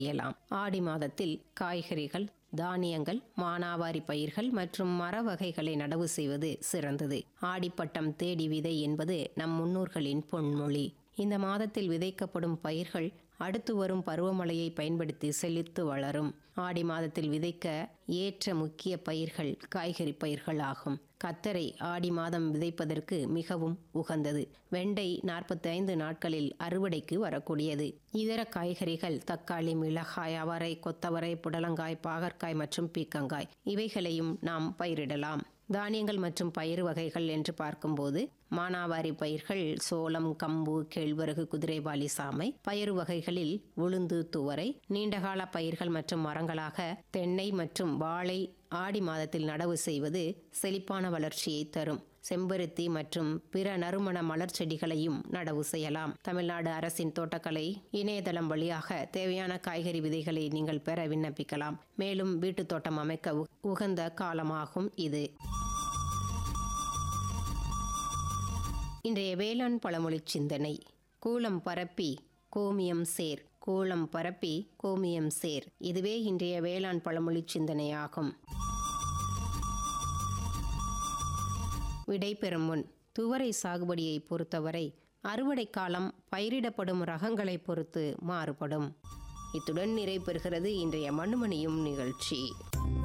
செய்யலாம் ஆடி மாதத்தில் காய்கறிகள் தானியங்கள் மானாவாரி பயிர்கள் மற்றும் மர வகைகளை நடவு செய்வது சிறந்தது ஆடிப்பட்டம் தேடி விதை என்பது நம் முன்னோர்களின் பொன்மொழி இந்த மாதத்தில் விதைக்கப்படும் பயிர்கள் அடுத்து வரும் பருவமழையை பயன்படுத்தி செழித்து வளரும் ஆடி மாதத்தில் விதைக்க ஏற்ற முக்கிய பயிர்கள் காய்கறி பயிர்கள் ஆகும் கத்தரை ஆடி மாதம் விதைப்பதற்கு மிகவும் உகந்தது வெண்டை நாற்பத்தி ஐந்து நாட்களில் அறுவடைக்கு வரக்கூடியது இதர காய்கறிகள் தக்காளி மிளகாய் அவரை கொத்தவரை புடலங்காய் பாகற்காய் மற்றும் பீக்கங்காய் இவைகளையும் நாம் பயிரிடலாம் தானியங்கள் மற்றும் பயிர் வகைகள் என்று பார்க்கும்போது மானாவாரி பயிர்கள் சோளம் கம்பு கேழ்வரகு குதிரைவாலி சாமை பயிர் வகைகளில் உளுந்து துவரை நீண்டகால பயிர்கள் மற்றும் மரங்களாக தென்னை மற்றும் வாழை ஆடி மாதத்தில் நடவு செய்வது செழிப்பான வளர்ச்சியை தரும் செம்பருத்தி மற்றும் பிற நறுமண மலர் செடிகளையும் நடவு செய்யலாம் தமிழ்நாடு அரசின் தோட்டக்கலை இணையதளம் வழியாக தேவையான காய்கறி விதைகளை நீங்கள் பெற விண்ணப்பிக்கலாம் மேலும் வீட்டுத் தோட்டம் அமைக்க உ- உகந்த காலமாகும் இது இன்றைய வேளாண் பழமொழி சிந்தனை கூலம் பரப்பி கோமியம் சேர் கூலம் பரப்பி கோமியம் சேர் இதுவே இன்றைய வேளாண் பழமொழி சிந்தனையாகும் விடை பெறும் முன் துவரை சாகுபடியை பொறுத்தவரை அறுவடை காலம் பயிரிடப்படும் ரகங்களை பொறுத்து மாறுபடும் இத்துடன் நிறைவு பெறுகிறது இன்றைய மண்ணுமணியும் நிகழ்ச்சி